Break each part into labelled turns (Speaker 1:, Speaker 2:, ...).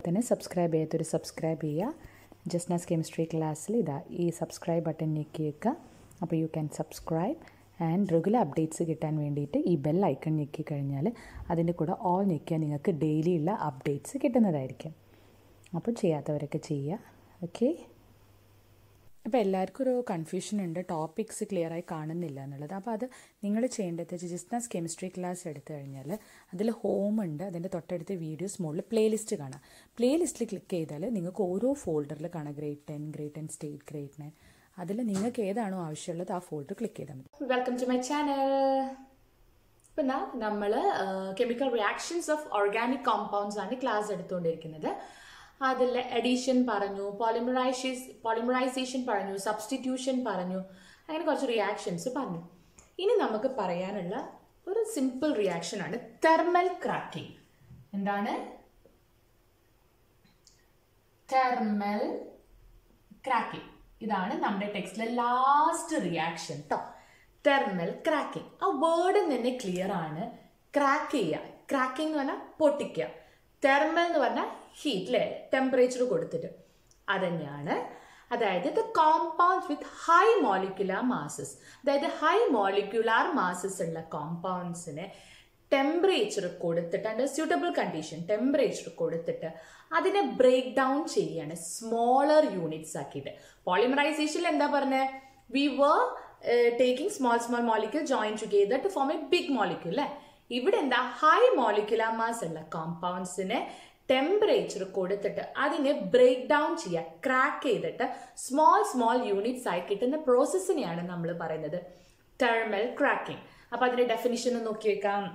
Speaker 1: തന്നെ സബ്സ്ക്രൈബ് ചെയ്യാത്തൊരു സബ്സ്ക്രൈബ് ചെയ്യുക ജസ്നാസ് കെമിസ്ട്രി ക്ലാസ്സിൽ ഇതാ ഈ സബ്സ്ക്രൈബ് ബട്ടൺ ഞെക്കിയേക്കുക അപ്പോൾ you can subscribe and regular updates കിട്ടാൻ വേണ്ടിയിട്ട് ഈ ബെൽ ഐക്കൺ ഞെക്കി കഴിഞ്ഞാൽ അതിൻ്റെ കൂടെ ഓൾ ഞെക്കിയാൽ നിങ്ങൾക്ക് ഡെയിലി ഉള്ള അപ്ഡേറ്റ്സ് കിട്ടുന്നതായിരിക്കും അപ്പോൾ ചെയ്യാത്തവരൊക്കെ ചെയ്യുക ഓക്കെ അപ്പോൾ എല്ലാവർക്കും ഒരു കൺഫ്യൂഷൻ ഉണ്ട് ടോപ്പിക്സ് ക്ലിയർ ആയി കാണുന്നില്ല എന്നുള്ളത് അപ്പോൾ അത് നിങ്ങൾ ചെയ്യേണ്ടത് ജിസ്നാസ് കെമിസ്ട്രി ക്ലാസ് എടുത്തു കഴിഞ്ഞാൽ അതിൽ ഹോം ഉണ്ട് അതിൻ്റെ തൊട്ടടുത്ത് വീഡിയോസ് മുകളിൽ പ്ലേലിസ്റ്റ് കാണാം പ്ലേലിസ്റ്റിൽ ക്ലിക്ക് ചെയ്താൽ നിങ്ങൾക്ക് ഓരോ ഫോൾഡറിൽ കാണാം grade ten grade ten state grade nine അതിൽ നിങ്ങൾക്ക് ഏതാണോ ആവശ്യമുള്ളത് ആ ഫോൾഡർ ക്ലിക്ക് ചെയ്താൽ മതി
Speaker 2: വെൽക്കം ടു മൈ ചാനൽ ഇപ്പം എന്താ നമ്മൾ chemical reactions of organic compounds ആണ് ക്ലാസ് എടുത്തുകൊണ്ടിരിക്കുന്നത് അതിൽ എഡീഷൻ പറഞ്ഞു പോളിമറൈസേഷൻ പോളിമറൈസേഷൻ പറഞ്ഞു സബ്സ്റ്റിറ്റ്യൂഷൻ പറഞ്ഞു അങ്ങനെ കുറച്ച് റിയാക്ഷൻസ് പറഞ്ഞു ഇനി നമുക്ക് പറയാനുള്ള ഒരു സിമ്പിൾ റിയാക്ഷൻ ആണ് തെർമൽ ക്രാക്കിംഗ് എന്താണ് തെർമൽ ക്രാക്കിംഗ് ഇതാണ് നമ്മുടെ ടെക്സ്റ്റിലെ ലാസ്റ്റ് റിയാക്ഷൻ കേട്ടോ തെർമൽ ക്രാക്കിംഗ് ആ വേർഡ് തന്നെ ക്ലിയർ ആണ് ക്രാക്ക് ചെയ്യുക ക്രാക്കിംഗ് എന്ന് പറഞ്ഞാൽ പൊട്ടിക്കുക തെർമൽ എന്ന് പറഞ്ഞാൽ ഹീറ്റ് അല്ലേ ടെമ്പറേച്ചർ കൊടുത്തിട്ട് അതന്നെയാണ് അതായത് the compounds with high molecular masses അതായത് ഹൈ മോളിക്കുലാർ മാസസ് ഉള്ള കോമ്പൗണ്ട്സിനെ ടെമ്പറേച്ചർ കൊടുത്തിട്ട് അതിൻ്റെ സ്യൂട്ടബിൾ കണ്ടീഷൻ ടെമ്പറേച്ചർ കൊടുത്തിട്ട് അതിനെ ബ്രേക്ക് ഡൗൺ ചെയ്യാണ് സ്മോളർ യൂണിറ്റ്സ് ആക്കിയിട്ട് പോളിമറൈസേഷനിൽ എന്താ പറഞ്ഞത് we were taking small small molecule join together to form a big molecule അല്ലേ ഇവിടെ എന്താ ഹൈ മോളിക്കുലാർ മാസ് ഉള്ള കോമ്പൗണ്ട്സിനെ ടെമ്പറേച്ചർ കൊടുത്തിട്ട് അതിനെ ബ്രേക്ക് ഡൗൺ ചെയ്യുക ക്രാക്ക് ചെയ്തിട്ട് സ്മോൾ സ്മോൾ യൂണിറ്റ്സ് ആയി കിട്ടുന്ന പ്രോസസ്സിനെയാണ് നമ്മൾ പറയുന്നത് തെർമൽ ക്രാക്കിംഗ് അപ്പൊ അതിന്റെ ഡെഫിനിഷൻ ഒന്ന് നോക്കി വെക്കാം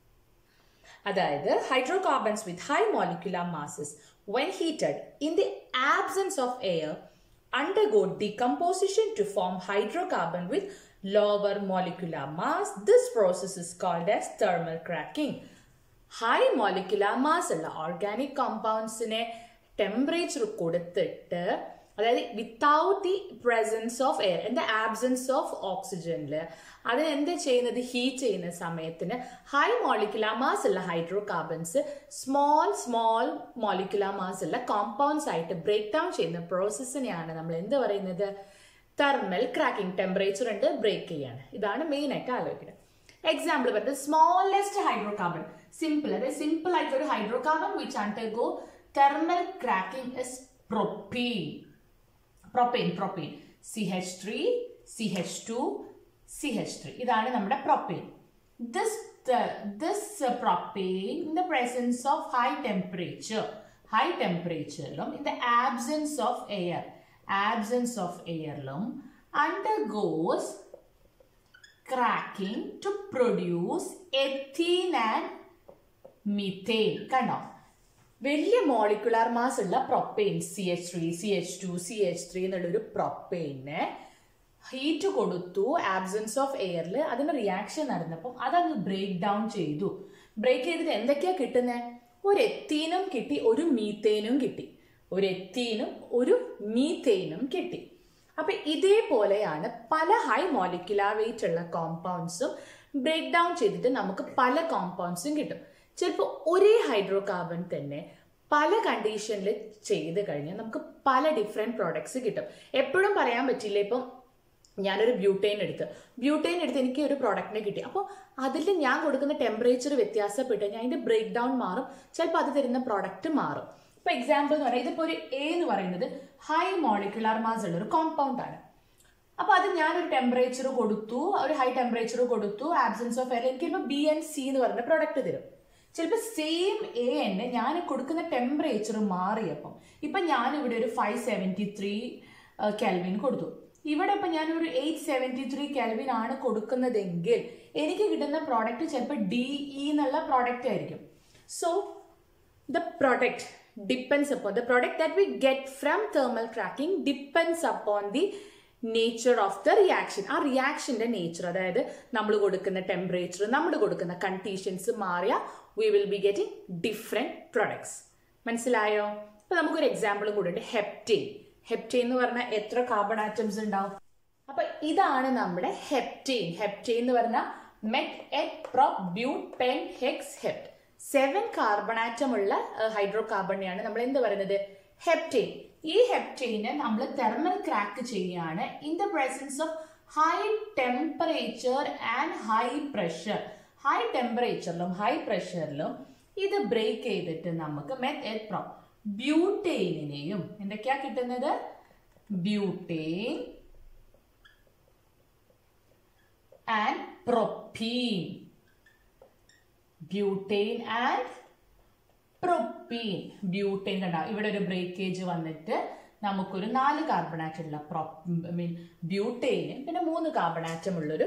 Speaker 2: അതായത് hydrocarbons with high molecular masses when heated in the absence of air undergo decomposition to form hydrocarbon with lower molecular mass. This process is called as thermal cracking. High molecular mass ഉള്ള organic കോമ്പൗണ്ട്സിനെ temperature കൊടുത്തിട്ട് അതായത് without the presence of air in the absence of ഓക്സിജനിൽ അത് എന്താ ചെയ്യുന്നത് heat ചെയ്യുന്ന സമയത്തിന് ഹൈ മോളിക്കുലാർ മാസ് ഉള്ള hydrocarbons small small molecular mass ഉള്ള കോമ്പൗണ്ട്സ് ആയിട്ട് ബ്രേക്ക് ഡൗൺ ചെയ്യുന്ന പ്രോസസ്സിനെയാണ് നമ്മൾ എന്ത് പറയുന്നത് തെർമൽ ക്രാക്കിംഗ് ടെമ്പറേച്ചർ ഉണ്ട് ബ്രേക്ക് ചെയ്യാണ് ഇതാണ് മെയിൻ ആയിട്ട് ആലോചിക്കുന്നത് എക്സാമ്പിൾ പറയുന്നത് സ്മോളസ്റ്റ് ഹൈഡ്രോ കാർബൺ സിമ്പിൾ അതായത് സിമ്പിൾ ആയിട്ടുള്ള ഒരു hydro carbon which undergo thermal cracking is propene propyne propyne C H three C H two C H three ഇതാണ് നമ്മുടെ propyne this this propyne in the presence of high temperature high ടെമ്പറേച്ചറിലും in the absence of air absence of എയറിലും undergoes cracking to produce ethene and methane കണ്ടോ വലിയ molecular mass ഉള്ള propane C H three C H two C H three എന്നുള്ളൊരു പ്രൊപ്പെയിനെ heat കൊടുത്തു absence of എയറിൽ അതിന് റിയാക്ഷൻ നടന്നപ്പോൾ അതങ്ങ് ബ്രേക്ക് ഡൗൺ ചെയ്തു ബ്രേക്ക് ചെയ്തിട്ട് എന്തൊക്കെയാ കിട്ടുന്നത് ഒരു എത്തീനും കിട്ടി ഒരു മീത്തേനും കിട്ടി ഒരു എത്തീനും ഒരു മീത്തേനും കിട്ടി അപ്പൊ ഇതേപോലെയാണ് പല ഹൈ മോളിക്കുലാർ വെയിറ്റ് ഉള്ള കോമ്പൗണ്ട്സും ബ്രേക്ക് ഡൗൺ ചെയ്തിട്ട് നമുക്ക് പല കോമ്പൗണ്ട്സും കിട്ടും ചിലപ്പോൾ ഒരേ ഹൈഡ്രോ കാർബൺ തന്നെ പല കണ്ടീഷനിൽ ചെയ്ത് കഴിഞ്ഞാൽ നമുക്ക് പല ഡിഫറെൻറ്റ് പ്രോഡക്ട്സ് കിട്ടും എപ്പോഴും പറയാൻ പറ്റില്ല ഇപ്പം ഞാനൊരു ബ്യൂട്ടൈൻ എടുത്ത് ബ്യൂട്ടൈൻ എടുത്ത് എനിക്ക് ഒരു പ്രോഡക്റ്റിനെ കിട്ടി അപ്പോൾ അതിൽ ഞാൻ കൊടുക്കുന്ന ടെമ്പറേച്ചർ വ്യത്യാസപ്പെട്ട് കഴിഞ്ഞാൽ അതിൻ്റെ ബ്രേക്ക് ഡൗൺ മാറും ചിലപ്പോൾ അത് തരുന്ന പ്രോഡക്റ്റ് മാറും ഇപ്പൊ എക്സാമ്പിൾ എന്ന് പറയുന്നത് ഇതിപ്പോ ഒരു എ എന്ന് പറയുന്നത് ഹൈ മോളിക്കുലാർ മാസ് ഉള്ള ഒരു കോമ്പൗണ്ട് ആണ് അപ്പൊ അത് ഞാനൊരു ടെമ്പറേച്ചർ കൊടുത്തു ഒരു ഹൈ ടെമ്പറേച്ചർ കൊടുത്തു ആബ്സെൻസ് ഓഫ് എയർ എനിക്ക് ചിലപ്പോൾ ബി എൻ സി എന്ന് പറയുന്ന പ്രൊഡക്റ്റ് തരും ചിലപ്പോൾ സെയിം എ എന്നെ ഞാൻ കൊടുക്കുന്ന ടെമ്പറേച്ചർ മാറിയപ്പം ഇപ്പൊ ഞാൻ ഇവിടെ ഒരു ഫൈവ് സെവൻറ്റി ത്രീ കെൽവിൻ കൊടുത്തു ഇവിടെ ഇപ്പൊ ഞാൻ ഒരു എയ്റ്റ് സെവൻറ്റി ത്രീ കെൽവിൻ ആണ് കൊടുക്കുന്നതെങ്കിൽ എനിക്ക് കിട്ടുന്ന പ്രോഡക്റ്റ് ചിലപ്പോൾ ഡി ഇ എന്നുള്ള പ്രോഡക്റ്റ് ആയിരിക്കും so the product depends upon the product that we get from thermal cracking depends upon the nature of the reaction ആ റിയാക്ഷന്റെ നേച്ചർ അതായത് നമ്മൾ കൊടുക്കുന്ന ടെമ്പറേച്ചർ നമ്മൾ കൊടുക്കുന്ന കണ്ടീഷൻസ് മാറിയ we will be getting different products മനസ്സിലായോ ഇപ്പൊ നമുക്കൊരു എക്സാമ്പിളും കൂടെ ഉണ്ട് ഹെപ്റ്റെയിൻ ഹെപ്റ്റെയിൻ എന്ന് പറഞ്ഞാൽ എത്ര കാർബൺ ആറ്റംസ് ഉണ്ടാവും അപ്പൊ ഇതാണ് നമ്മുടെ ഹെപ്റ്റെയിൻ ഹെപ്റ്റെയിൻ എന്ന് പറഞ്ഞാൽ meth eth pro but pent hex hept seven carbon atom ഉള്ള ഹൈഡ്രോ കാർബണിനെയാണ് നമ്മൾ എന്ത് പറയുന്നത് ഹെപ്റ്റെയിൻ ഈ ഹെപ്റ്റെയിനെ നമ്മൾ തെർമൽ ക്രാക്ക് ചെയ്യുകയാണ് in the presence of high temperature and high pressure high ടെമ്പറേച്ചറിലും ഹൈ പ്രഷറിലും ഇത് ബ്രേക്ക് ചെയ്തിട്ട് നമുക്ക് മെത്ത് പ്രോ ബ്യൂട്ടെയിനെയും എന്തൊക്കെയാ കിട്ടുന്നത് butane and propene butane and propene butane കണ്ട ഇവിടെ ഒരു ബ്രേക്കേജ് വന്നിട്ട് നമുക്കൊരു നാല് കാർബൺ ആറ്റം ഉള്ള പ്രൊ മീൻ ബ്യൂട്ടെയിനും പിന്നെ മൂന്ന് കാർബൺ ആറ്റം ഉള്ളൊരു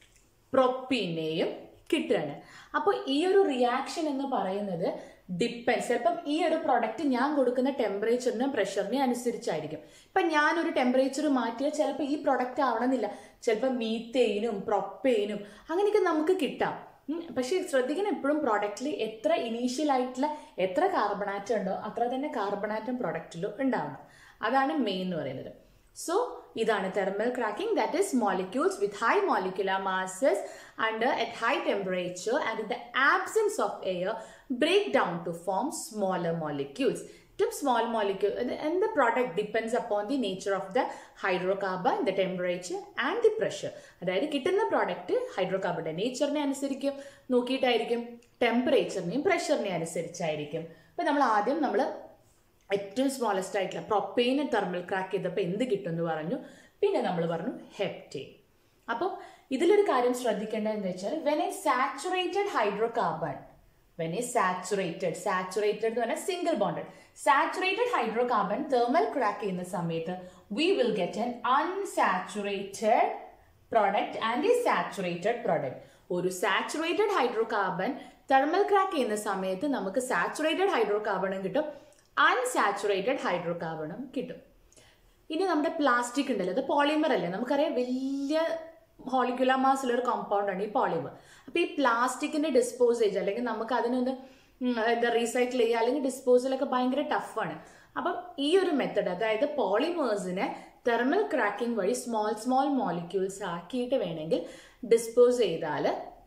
Speaker 2: പ്രൊപ്പീനെയും കിട്ടുകയാണ് അപ്പോൾ ഈ ഒരു റിയാക്ഷൻ എന്ന് പറയുന്നത് ഡിപ്പെൻസ് ചിലപ്പം ഈ ഒരു പ്രൊഡക്റ്റ് ഞാൻ കൊടുക്കുന്ന ടെമ്പറേച്ചറിനും പ്രഷറിനും അനുസരിച്ചായിരിക്കും ഇപ്പം ഞാനൊരു ടെമ്പറേച്ചർ മാറ്റിയാൽ ചിലപ്പോൾ ഈ പ്രൊഡക്റ്റ് ആവണമെന്നില്ല ചിലപ്പോൾ മീത്തേനും പ്രൊപ്പേനും അങ്ങനെയൊക്കെ നമുക്ക് കിട്ടാം ഉം, പക്ഷേ ശ്രദ്ധിക്കണം എപ്പോഴും പ്രോഡക്റ്റിൽ എത്ര ഇനീഷ്യൽ ആയിട്ടുള്ള എത്ര കാർബണാറ്റം ഉണ്ടോ അത്ര തന്നെ കാർബണാറ്റം പ്രൊഡക്റ്റിലും ഉണ്ടാവണം അതാണ് മെയിൻ എന്ന് പറയുന്നത് സോ ഇതാണ് thermal cracking that is molecules with high molecular masses under at high temperature and in the absence of air break down to form smaller molecules to small molecule and and the product depends upon the nature of the hydrocarbon the temperature and the pressure അതായത് കിട്ടുന്ന product ഹൈഡ്രോകാർബണിന്റെ നേച്ചറിനെ അനുസരിക്കും നോക്കിയിട്ടായിരിക്കും ടെമ്പറേച്ചറിനെയും പ്രഷറിനെയും അനുസരിച്ചായിരിക്കും അപ്പൊ നമ്മൾ ആദ്യം നമ്മൾ ഏറ്റവും smallest ആയിട്ടുള്ള പ്രൊപ്പെയിനെ thermal crack ചെയ്തപ്പോൾ എന്ത് കിട്ടും എന്ന് പറഞ്ഞു പിന്നെ നമ്മൾ പറഞ്ഞു ഹെപ്റ്റെയിൻ അപ്പം ഇതിലൊരു കാര്യം ശ്രദ്ധിക്കേണ്ടത് എന്ന് വെച്ചാൽ when a saturated hydrocarbon when a saturated saturated എന്ന് പറഞ്ഞാൽ single bonded saturated hydrocarbon thermal crack ചെയ്യുന്ന സമയത്ത് we will get an unsaturated product and a saturated product ഒരു സാച്ചുറേറ്റഡ് ഹൈഡ്രോകാർബൺ തെർമൽ ക്രാക്ക് ചെയ്യുന്ന സമയത്ത് നമുക്ക് സാച്ചുറേറ്റഡ് ഹൈഡ്രോകാർബണും കിട്ടും അൺസാച്ചുറേറ്റഡ് ഹൈഡ്രോകാർബണും കിട്ടും ഇനി നമ്മുടെ പ്ലാസ്റ്റിക് ഉണ്ടല്ലോ അത് പോളിമർ അല്ലേ നമുക്കറിയാം വലിയ ഹോളിക്കുലാർ മാസ് ഉള്ള ഒരു കോമ്പൗണ്ട് ആണ് ഈ പോളിമർ അപ്പോൾ ഈ പ്ലാസ്റ്റിക്കിന്റെ ഡിസ്പോസേജ് അല്ലെങ്കിൽ നമുക്ക് അതിനൊന്ന് ഉം, എന്താ റീസൈക്കിൾ ചെയ്യുക അല്ലെങ്കിൽ ഡിസ്പോസലൊക്കെ ഭയങ്കര ടഫാണ് അപ്പം ഈ ഒരു മെത്തഡ് അതായത് പോളിമേഴ്സിനെ തെർമൽ ക്രാക്കിംഗ് വഴി സ്മോൾ സ്മോൾ മോളിക്യൂൾസ് ആക്കിയിട്ട് വേണമെങ്കിൽ ഡിസ്പോസ് ചെയ്താൽ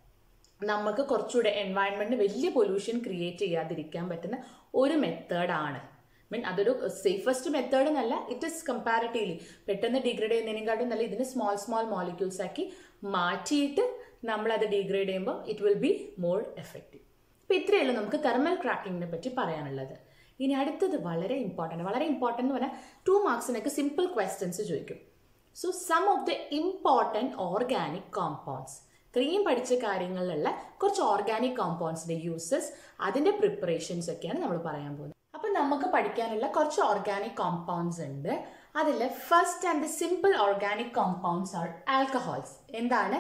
Speaker 2: നമുക്ക് കുറച്ചുകൂടെ എൻവയൺമെന്റിന് വലിയ പൊല്യൂഷൻ ക്രിയേറ്റ് ചെയ്യാതിരിക്കാൻ പറ്റുന്ന ഒരു മെത്തേഡാണ് മീൻ അതൊരു സേഫസ്റ്റ് മെത്തേഡ് എന്നല്ല ഇറ്റ് ഇസ് കമ്പാരിറ്റീവ്ലി പെട്ടെന്ന് ഡിഗ്രേഡ് ചെയ്യുന്നതിനെക്കാട്ടും നല്ല ഇതിന് സ്മോൾ സ്മോൾ മോളിക്യൂൾസ് ആക്കി മാറ്റിയിട്ട് നമ്മൾ അത് ഡിഗ്രേഡ് ചെയ്യുമ്പോൾ it will be more effective അപ്പോൾ ഇത്രയേ ഉള്ളൂ നമുക്ക് തെർമൽ ക്രാക്കിങ്ങിനെ പറ്റി പറയാനുള്ളത് ഇനി അടുത്തത് വളരെ ഇമ്പോർട്ടൻ്റ് വളരെ ഇമ്പോർട്ടൻ്റ് എന്ന് പറഞ്ഞാൽ ടു മാർക്സിനൊക്കെ സിമ്പിൾ ക്വസ്റ്റ്യൻസ് ചോദിക്കും so some of the important organic compounds ഇത്രയും പഠിച്ച കാര്യങ്ങളിലുള്ള കുറച്ച് ഓർഗാനിക് കോമ്പൗണ്ട്സിന്റെ യൂസസ് അതിന്റെ പ്രിപ്പറേഷൻസ് ഒക്കെയാണ് നമ്മൾ പറയാൻ പോകുന്നത് അപ്പൊ നമുക്ക് പഠിക്കാനുള്ള കുറച്ച് ഓർഗാനിക് കോമ്പൗണ്ട്സ് ഉണ്ട് അതിൽ first and simple organic compounds are alcohols എന്താണ്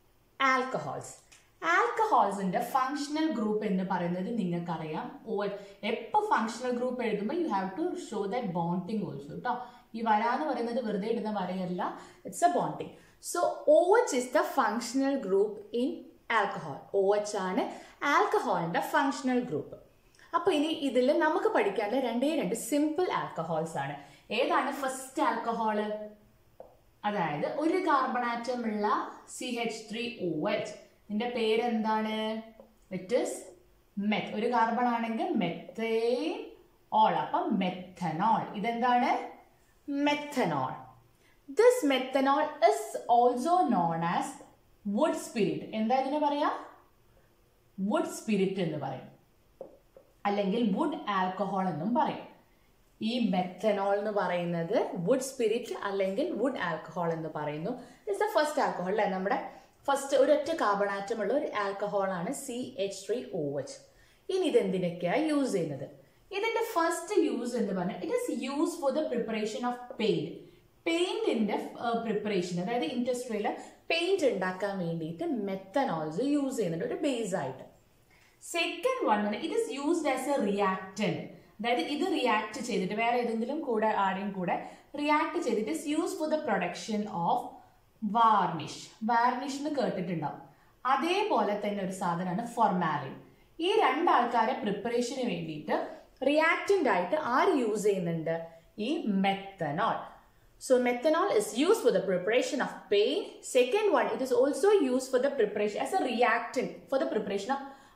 Speaker 2: ആൽക്കഹോൾസ് ആൽക്കഹോൾസിന്റെ ഫങ്ഷണൽ ഗ്രൂപ്പ് എന്ന് പറയുന്നത് നിങ്ങൾക്കറിയാം ഓ എപ്പോൾ ഫങ്ഷണൽ ഗ്രൂപ്പ് എഴുതുമ്പോൾ you have to show that bonding also കേട്ടോ ഈ വര എന്ന് പറയുന്നത് വെറുതെ ഇടുന്ന വരയല്ല it's a bonding so O H is the functional group in alcohol O H ആണ് ആൽക്കഹോളിന്റെ ഫങ്ഷണൽ ഗ്രൂപ്പ് അപ്പൊ ഇനി ഇതിൽ നമുക്ക് പഠിക്കാനുള്ള രണ്ടേ രണ്ട് സിമ്പിൾ ആൽക്കഹോൾസ് ആണ് ഏതാണ് ഫസ്റ്റ് ആൽക്കഹോള് അതായത് ഒരു കാർബൺ ആറ്റം ഉള്ള C H three O H ഇതിന്റെ പേരെന്താണ് ഇറ്റ് ഇസ് മെത്ത് ഒരു കാർബൺ ആണെങ്കിൽ മെത്തേൻ ഓൾ അപ്പം മെത്തനോൾ ഇതെന്താണ് methanol this methanol is also known as wood spirit എന്താ ഇതിന് പറയാ വുഡ് സ്പിരിറ്റ് എന്ന് പറയും അല്ലെങ്കിൽ വുഡ് ആൽക്കഹോൾ എന്നും പറയും ഈ മെത്തനോൾ എന്ന് പറയുന്നത് വുഡ് സ്പിരിറ്റ് അല്ലെങ്കിൽ വുഡ് ആൽക്കഹോൾ എന്ന് പറയുന്നു ഇറ്റ്സ് ദ ഫസ്റ്റ് ആൽക്കഹോൾ അല്ലേ നമ്മുടെ ഫസ്റ്റ് ഒരൊറ്റ കാർബൺ ആറ്റം ഉള്ള ഒരു ആൽക്കഹോൾ ആണ് C H three O H ഇനി ഇത് എന്തിനൊക്കെയാണ് യൂസ് ചെയ്യുന്നത് ഇതിന്റെ ഫസ്റ്റ് യൂസ് എന്ന് പറഞ്ഞാൽ it is use for the preparation of paint പെയിന്റിന്റെ പ്രിപ്പറേഷൻ അതായത് ഇൻഡസ്ട്രിയിൽ പെയിന്റ് ഉണ്ടാക്കാൻ വേണ്ടിയിട്ട് മെത്തനോൾസ് യൂസ് ചെയ്യുന്നുണ്ട് ഒരു ബേസ് ആയിട്ട് second one it is used as a reactant അതായത് ഇത് റിയാക്ട് ചെയ്തിട്ട് വേറെ ഏതെങ്കിലും കൂടെ ആരെയും കൂടെ റിയാക്ട് ചെയ്തിട്ട് is use for the production of varnish varnish എന്ന് കേട്ടിട്ടുണ്ടാവും അതേപോലെ തന്നെ ഒരു സാധനമാണ് ഫൊർമാലിൻ ഈ രണ്ടാൾക്കാരെ പ്രിപ്പറേഷന് വേണ്ടിയിട്ട് റിയാക്റ്റന്റ് ആയിട്ട് ആര് യൂസ് ചെയ്യുന്നുണ്ട് ഈ methanol So methanol is used for the preparation of paint. Second one, it is also used for the preparation as a reactant for the preparation of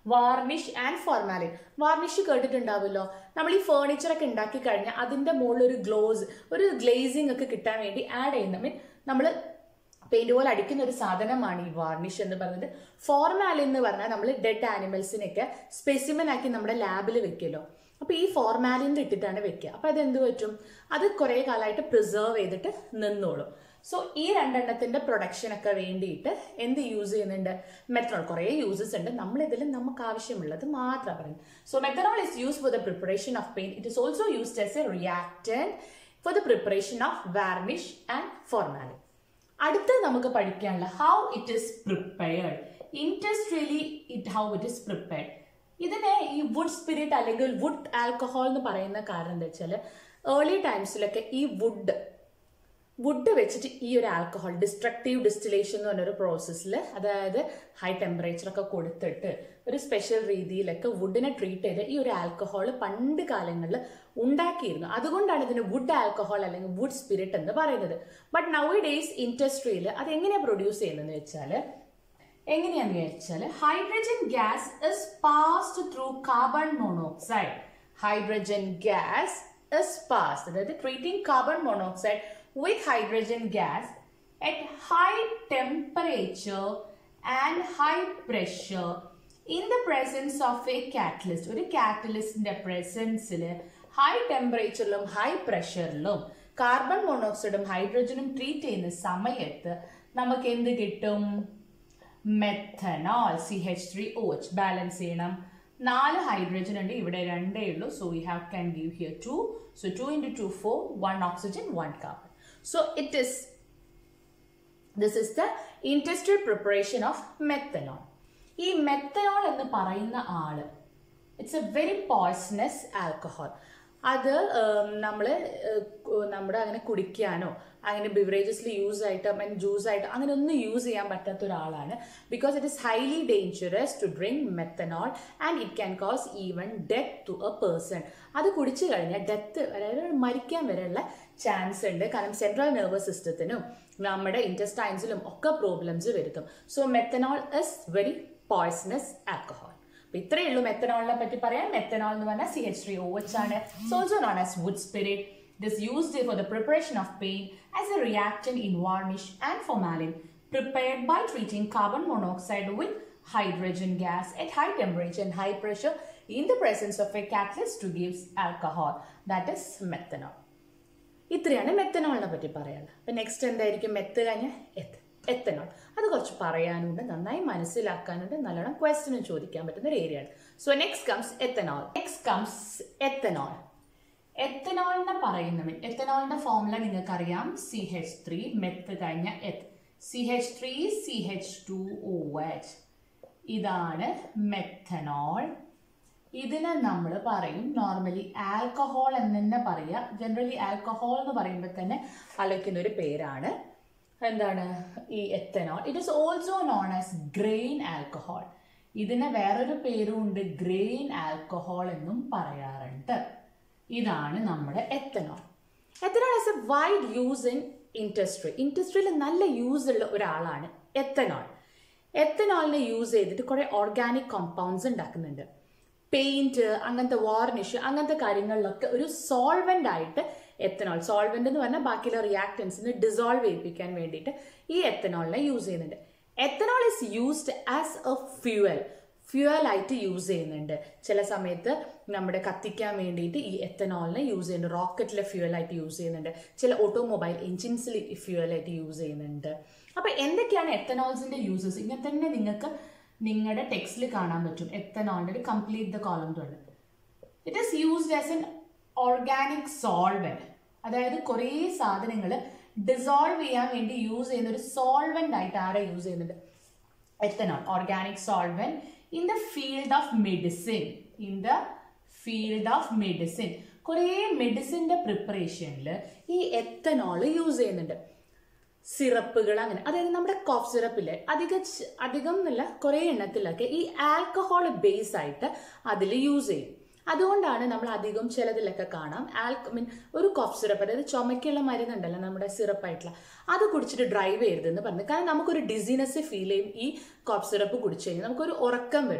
Speaker 2: varnish and formalin varnish കേട്ടിട്ടുണ്ടാവുമല്ലോ നമ്മൾ ഈ furniture ഒക്കെ ഉണ്ടാക്കി കഴിഞ്ഞാൽ അതിന്റെ മുകളിൽ ഒരു gloss ഒരു ഗ്ലേസിംഗ് ഒക്കെ കിട്ടാൻ വേണ്ടി ആഡ് ചെയ്യുന്ന മീൻ നമ്മൾ പെയിന്റ് പോലെ അടിക്കുന്ന ഒരു സാധനമാണ് ഈ വാർണിഷ് എന്ന് പറയുന്നത് ഫോർമാലിൻ എന്ന് പറഞ്ഞാൽ നമ്മൾ ഡെഡ് ആനിമൽസിനൊക്കെ സ്പെസിമൻ ആക്കി നമ്മുടെ ലാബിൽ വെക്കുമല്ലോ അപ്പൊ ഈ ഫോർമാലിൻ്റെ ഇട്ടിട്ടാണ് വെക്കുക അപ്പൊ അത് എന്ത് പറ്റും അത് കുറെ കാലമായിട്ട് പ്രിസർവ് ചെയ്തിട്ട് നിന്നോളും സോ ഈ രണ്ടെണ്ണത്തിന്റെ പ്രൊഡക്ഷൻ ഒക്കെ വേണ്ടിയിട്ട് എന്ത് യൂസ് ചെയ്യുന്നുണ്ട് മെത്തനോൾ കുറേ യൂസസ് ഉണ്ട് നമ്മൾ ഇതിൽ നമുക്ക് ആവശ്യമുള്ളത് മാത്രം പറയുന്നത് so methanol is use for the preparation of paint it is also used as a reactant for the preparation of varnish and formalin അടുത്ത് നമുക്ക് പഠിക്കാനുള്ള how it is prepared industrially it how it is prepared ഇതിനെ ഈ wood spirit അല്ലെങ്കിൽ wood alcohol എന്ന് പറയുന്ന കാരണം എന്താ വെച്ചാൽ ഏർലി ടൈംസിലൊക്കെ ഈ വുഡ് വുഡ് വെച്ചിട്ട് ഈ ഒരു ആൽക്കഹോൾ ഡിസ്ട്രക്റ്റീവ് ഡിസ്റ്റിലേഷൻ എന്ന് പറഞ്ഞൊരു പ്രോസസ്സിൽ അതായത് ഹൈ ടെമ്പറേച്ചർ ഒക്കെ കൊടുത്തിട്ട് ഒരു സ്പെഷ്യൽ രീതിയിലൊക്കെ വുഡിനെ ട്രീറ്റ് ചെയ്ത് ഈ ഒരു ആൽക്കഹോൾ പണ്ട് കാലങ്ങളിൽ ഉണ്ടാക്കിയിരുന്നു അതുകൊണ്ടാണ് ഇതിന് വുഡ് ആൽക്കഹോൾ അല്ലെങ്കിൽ വുഡ് സ്പിരിറ്റ് എന്ന് പറയുന്നത് ബട്ട് നൗ ഡേയ്സ് ഇൻഡസ്ട്രിയിൽ അത് എങ്ങനെയാണ് പ്രൊഡ്യൂസ് ചെയ്യുന്നതെന്ന് വെച്ചാൽ എങ്ങനെയാന്ന് വിചാരിച്ചാൽ hydrogen gas is passed through carbon monoxide hydrogen gas is passed അതായത് treating carbon monoxide with hydrogen gas at high temperature and high pressure in the presence of a catalyst ഒരു കാറ്റലിസ്റ്റിന്റെ പ്രസൻസിൽ ഹൈ ടെമ്പറേച്ചറിലും high പ്രഷറിലും carbon മോണോക്സൈഡും ഹൈഡ്രജനും treat ചെയ്യുന്ന സമയത്ത് നമുക്ക് എന്ത് കിട്ടും methanol C H three O H balance ചെയ്യണം നാല് ഹൈഡ്രജൻ ഉണ്ട് ഇവിടെ രണ്ടേ ഉള്ളൂ so we have can give here to so two into two four one oxygen one carbon so it is this is the industrial preparation of methanol ഈ methanol എന്ന് പറയുന്ന ആള് it's a very poisonous alcohol അത് നമ്മൾ നമ്മുടെ അങ്ങനെ കുടിക്കാനോ അങ്ങനെ ബിവറേജസിൽ use ആയിട്ട് മീൻ ജ്യൂസ് ആയിട്ട് അങ്ങനെ ഒന്നും യൂസ് ചെയ്യാൻ പറ്റാത്ത ഒരാളാണ് because it is highly dangerous to drink methanol and it can cause even death to a person അത് കുടിച്ചു കഴിഞ്ഞാൽ ഡെത്ത് അതായത് മരിക്കാൻ വരെയുള്ള ചാൻസ് ഉണ്ട് കാരണം സെൻട്രൽ നെർവസ് സിസ്റ്റത്തിനും നമ്മുടെ ഇൻറ്റസ്റ്റൈൻസിലും ഒക്കെ പ്രോബ്ലംസ് വരുത്തും so methanol is very poisonous alcohol അപ്പൊ ഇത്രയേ ഉള്ളൂ മെത്തനോളിനെ പറ്റി പറയാം മെത്തനോൾ എന്ന് പറഞ്ഞാൽ C H three O H ആണ് also known as wood spirit It is used for the preparation of paint as a reactant in varnish and formalin prepared by treating carbon monoxide with hydrogen gas at high temperature and high pressure in the presence of a catalyst to give alcohol that is methanol. ഇത്രയാണ് മെത്തനോളിനെ പറ്റി പറയാനുള്ളത് അപ്പം next എന്തായിരിക്കും meth കഴിഞ്ഞ എത്ത് ethanol അത് കുറച്ച് പറയാനുണ്ട് നന്നായി മനസ്സിലാക്കാനുണ്ട് നല്ലോണം ക്വസ്റ്റ്യനും ചോദിക്കാൻ പറ്റുന്ന ഒരു ഏരിയ ആണ് so next comes ethanol next comes ethanol എത്തനോളിനെ പറയുന്ന എത്തനോളിന്റെ ഫോർമുല നിങ്ങൾക്കറിയാം സി എച്ച് ത്രീ മെത്ത് കഴിഞ്ഞ eth C H three C H two O H ഇതാണ് മെത്തനോൾ ഇതിനെ നമ്മൾ പറയും നോർമലി ആൽക്കഹോൾ എന്ന് തന്നെ പറയുക ജനറലി ആൽക്കഹോൾ എന്ന് പറയുമ്പോൾ തന്നെ ആലോചിക്കുന്ന ഒരു പേരാണ് എന്താണ് ഈ ethanol it is also known as grain alcohol ഇതിന് വേറൊരു പേരും ഉണ്ട് ഗ്രെയിൻ ആൽക്കഹോൾ എന്നും പറയാറുണ്ട് ഇതാണ് നമ്മുടെ ethanol ethanol as a wide use in industry ഇൻഡസ്ട്രിയിൽ നല്ല യൂസ് ഉള്ള ഒരാളാണ് എത്തനോൾ എത്തനോളിനെ യൂസ് ചെയ്തിട്ട് കുറേ ഓർഗാനിക് കോമ്പൗണ്ട്സ് ഉണ്ടാക്കുന്നുണ്ട് പെയിന്റ് അങ്ങനത്തെ വാർണിഷ് അങ്ങനത്തെ കാര്യങ്ങളിലൊക്കെ ഒരു സോൾവെന്റ് ആയിട്ട് എത്തനോൾ സോൾവെന്റ് എന്ന് പറഞ്ഞാൽ ബാക്കിയുള്ള റിയാക്ടൻസിന് ഡിസോൾവ് ചെയ്യിപ്പിക്കാൻ വേണ്ടിയിട്ട് ഈ എത്തനോളിനെ യൂസ് ചെയ്യുന്നുണ്ട് ethanol is used as a fuel fuel ആയിട്ട് യൂസ് ചെയ്യുന്നുണ്ട് ചില സമയത്ത് നമ്മുടെ കത്തിക്കാൻ വേണ്ടിയിട്ട് ഈ എത്തനോളിനെ യൂസ് ചെയ്യുന്നുണ്ട് റോക്കറ്റിലെ ഫ്യൂവൽ ആയിട്ട് യൂസ് ചെയ്യുന്നുണ്ട് ചില ഓട്ടോമൊബൈൽ എഞ്ചിൻസിൽ ഫ്യൂവൽ ആയിട്ട് യൂസ് ചെയ്യുന്നുണ്ട് അപ്പൊ എന്തൊക്കെയാണ് എത്തനോൾസിന്റെ യൂസസ് ഇങ്ങനെ തന്നെ നിങ്ങൾക്ക് നിങ്ങളുടെ ടെക്സ്റ്റിൽ കാണാൻ പറ്റും എത്തനോളിന്റെ ഒരു കംപ്ലീറ്റ് ദ കോളം തൊട്ട് it is used as an organic solvent അതായത് കുറേ സാധനങ്ങൾ ഡിസോൾവ് ചെയ്യാൻ വേണ്ടി യൂസ് ചെയ്യുന്ന ഒരു സോൾവെന്റ് ആയിട്ട് ആരെ യൂസ് ചെയ്യുന്നുണ്ട് ethanol organic solvent in the field of medicine in the field of medicine കുറേ മെഡിസിന്റെ പ്രിപ്പറേഷനിൽ ഈ എത്തനോൾ യൂസ് ചെയ്യുന്നുണ്ട് സിറപ്പുകൾ അങ്ങനെ അതായത് നമ്മുടെ കോഫ് സിറപ്പില്ലേ അധിക അധികം എന്നല്ല കുറേ എണ്ണത്തിലൊക്കെ ഈ ആൽക്കഹോൾ ബേസ് ആയിട്ട് അതിൽ യൂസ് ചെയ്യും അതുകൊണ്ടാണ് നമ്മൾ അധികം ചിലതിലൊക്കെ കാണാം ആൽക്ക മീൻ ഒരു കോഫ് സിറപ്പ് അതായത് ചുമക്കുള്ള മരുന്നുണ്ടല്ലോ നമ്മുടെ സിറപ്പായിട്ടുള്ള അത് കുടിച്ചിട്ട് ഡ്രൈവ് ചെയ്യരുതെന്ന് പറഞ്ഞു കാരണം നമുക്കൊരു ഡിസീനസ് ഫീൽ ചെയ്യും ഈ കോഫ് സിറപ്പ് കുടിച്ചു കഴിഞ്ഞാൽ നമുക്കൊരു ഉറക്കം വരും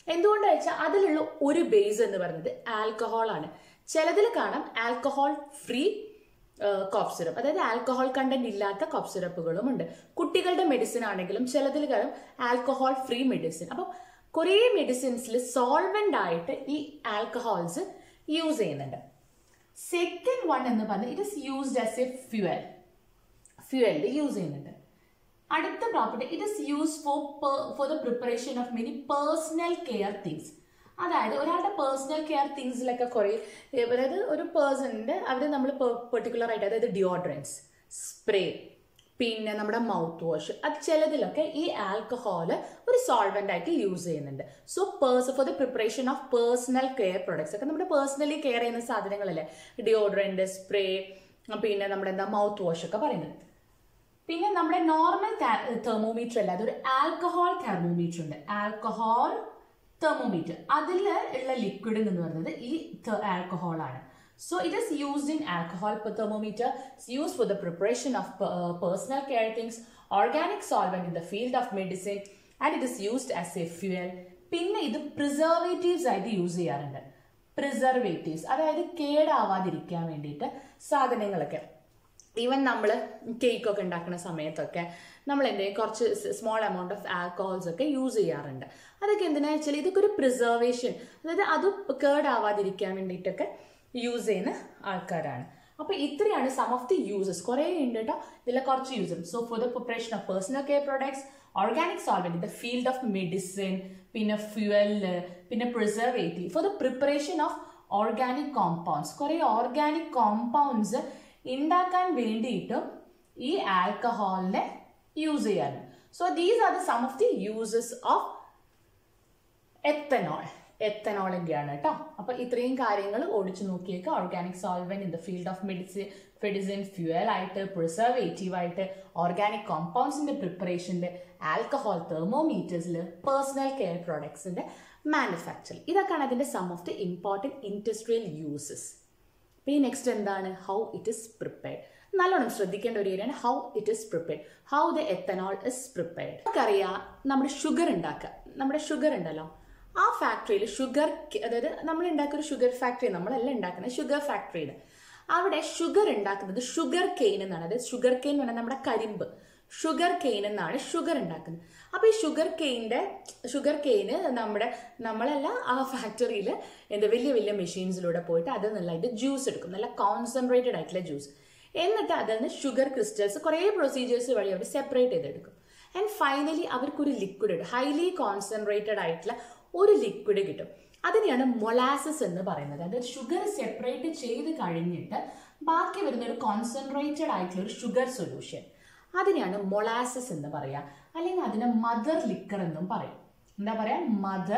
Speaker 2: എന്തുകൊണ്ടാ വെച്ചാൽ അതിലുള്ള ഒരു ബേസ് എന്ന് പറയുന്നത് ആൽക്കഹോൾ ആണ് ചിലതിൽ കാണാം ആൽക്കഹോൾ ഫ്രീ കോഫ് സിറപ്പ് അതായത് ആൽക്കഹോൾ കണ്ടന്റ് ഇല്ലാത്ത കോഫ് സിറപ്പുകളും ഉണ്ട് കുട്ടികളുടെ മെഡിസിൻ ആണെങ്കിലും ചിലതിൽ കാണും ആൽക്കഹോൾ ഫ്രീ മെഡിസിൻ അപ്പം കുറേ മെഡിസിൻസിൽ സോൾവെന്റ് ആയിട്ട് ഈ ആൽക്കഹോൾസ് യൂസ് ചെയ്യുന്നുണ്ട് സെക്കൻഡ് വൺ എന്ന് പറഞ്ഞാൽ it is used as a fuel ഫ്യുവലിൽ യൂസ് ചെയ്യുന്നുണ്ട് അടുത്ത property it is use for for the preparation of many personal care things അതായത് ഒരാളുടെ പേഴ്സണൽ കെയർ തിങ്സിലൊക്കെ കുറേ ഏ, അതായത് ഒരു പേഴ്സണിന്റെ അവർ നമ്മൾ പെർട്ടിക്കുലർ ആയിട്ട് അതായത് ഡിയോഡ്രൻസ് സ്പ്രേ പിന്നെ നമ്മുടെ മൗത്ത് വാഷ് അത് ചിലതിലൊക്കെ ഈ ആൽക്കഹോള് ഒരു സോൾവെന്റ് ആയിട്ട് യൂസ് ചെയ്യുന്നുണ്ട് so purse for the preparation of personal care products ഒക്കെ നമ്മുടെ പേഴ്സണലി കെയർ ചെയ്യുന്ന സാധനങ്ങളല്ലേ ഡിയോഡ്രന്റ് സ്പ്രേ പിന്നെ നമ്മുടെ എന്താ മൗത്ത് വാഷ് ഒക്കെ പറയുന്നത് പിന്നെ നമ്മുടെ നോർമൽ തെർമോമീറ്റർ അല്ല അതൊരു ആൽക്കഹോൾ തെർമോമീറ്റർ ഉണ്ട് ആൽക്കഹോൾ തെർമോമീറ്റർ അതിൽ ഉള്ള ലിക്വിഡ് എന്ന് പറയുന്നത് ഈ ആൽക്കഹോൾ ആണ് so it is used in alcohol thermometer use for the preparation of personal care things organic solvent in the field of medicine and it is used as a fuel പിന്നെ ഇത് preservatives ആയിട്ട് use ചെയ്യാറുണ്ട് preservatives അതായത് കേടാവാതിരിക്കാൻ വേണ്ടിയിട്ട് സാധനങ്ങളൊക്കെ even നമ്മൾ cake ഒക്കെ ഉണ്ടാക്കുന്ന സമയത്തൊക്കെ നമ്മൾ എന്തെങ്കിലും കുറച്ച് സ്മോൾ എമൗണ്ട് ഓഫ് ആൽക്കഹോൾസ് ഒക്കെ യൂസ് ചെയ്യാറുണ്ട് അതൊക്കെ എന്തിനാ വെച്ചാൽ ഇതൊക്കെ ഒരു പ്രിസർവേഷൻ അതായത് അത് കേടാവാതിരിക്കാൻ വേണ്ടിയിട്ടൊക്കെ യൂസ് ചെയ്യുന്ന ആൾക്കാരാണ് അപ്പൊ ഇത്രയാണ് സം ഓഫ് ദി യൂസസ് കുറേ ഉണ്ട് കേട്ടോ ഇതിലെ കുറച്ച് uses so for the preparation of personal care products organic solvent the field of medicine പിന്നെ ഫ്യൂവല് പിന്നെ preservative for the preparation of organic compounds കുറേ ഓർഗാനിക് കോമ്പൗണ്ട്സ് ഉണ്ടാക്കാൻ വേണ്ടിയിട്ടും ഈ ആൽക്കഹോളിനെ യൂസ് ചെയ്യാറുണ്ട് so these are the some of the uses of ethanol എത്തനോളിന്റെ ആണ് കേട്ടോ അപ്പൊ ഇത്രയും കാര്യങ്ങൾ ഓടിച്ചു നോക്കിയേക്ക് organic solvent in the field of medicine medicine fuel ആയിട്ട് പ്രിസർവേറ്റീവ് ആയിട്ട് ഓർഗാനിക് കോമ്പൗണ്ട്സിന്റെ പ്രിപ്പറേഷനിൽ ആൽക്കഹോൾ തെർമോമീറ്റേഴ്സിൽ പേഴ്സണൽ കെയർ പ്രോഡക്ട്സിന്റെ മാനുഫാക്ചർ ഇതൊക്കെയാണ് അതിന്റെ some of the important industrial uses പിന്നെ നെക്സ്റ്റ് എന്താണ് ഹൗ ഇറ്റ് ഇസ് പ്രിപ്പയർഡ് നല്ലോണം ശ്രദ്ധിക്കേണ്ട ഒരു ഏരിയയാണ് how it is prepared how the ethanol is prepared നമുക്കറിയാം നമ്മുടെ ഷുഗർ ഉണ്ടാക്കുക നമ്മുടെ ഷുഗർ ഉണ്ടല്ലോ ആ ഫാക്ടറിയിൽ ഷുഗർ അതായത് നമ്മൾ ഉണ്ടാക്കുന്ന ഒരു ഷുഗർ ഫാക്ടറി നമ്മളല്ല ഉണ്ടാക്കുന്നത് ഷുഗർ ഫാക്ടറിയിൽ അവിടെ ഷുഗർ ഉണ്ടാക്കുന്നത് ഷുഗർ കെയിൻ എന്നാണ് അതായത് ഷുഗർ കെയിൻ എന്ന് പറഞ്ഞാൽ നമ്മുടെ കരിമ്പ് ഷുഗർ കെയിൻ എന്നാണ് ഷുഗർ ഉണ്ടാക്കുന്നത് അപ്പോൾ ഈ ഷുഗർ കെയിൻ്റെ ഷുഗർ കെയിന് നമ്മുടെ നമ്മളല്ല ആ ഫാക്ടറിയിൽ എന്താ വലിയ വലിയ മെഷീൻസിലൂടെ പോയിട്ട് അതിൽ നല്ലതായിട്ട് ജ്യൂസ് എടുക്കും നല്ല കോൺസെൻട്രേറ്റഡ് ആയിട്ടുള്ള ജ്യൂസ് എന്നിട്ട് അതിൽ നിന്ന് ഷുഗർ ക്രിസ്റ്റൽസ് കുറേ പ്രൊസീജിയേഴ്സ് വഴി അവർ സെപ്പറേറ്റ് ചെയ്തെടുക്കും ആൻഡ് ഫൈനലി അവർക്കൊരു ലിക്വിഡ് കിട്ടും ഹൈലി കോൺസെൻട്രേറ്റഡ് ആയിട്ടുള്ള ഒരു ലിക്വിഡ് കിട്ടും അതിനെയാണ് മൊലാസസ് എന്ന് പറയുന്നത് അതായത് ഷുഗർ സെപ്പറേറ്റ് ചെയ്ത് കഴിഞ്ഞിട്ട് ബാക്കി വരുന്ന ഒരു കോൺസെൻട്രേറ്റഡ് ആയിട്ടുള്ള ഒരു ഷുഗർ സൊല്യൂഷൻ അതിനെയാണ് മൊളാസസ് എന്ന് പറയാ അല്ലെങ്കിൽ അതിനെ മദർ ലിക്കർ എന്നും പറയും എന്താ പറയാ മദർ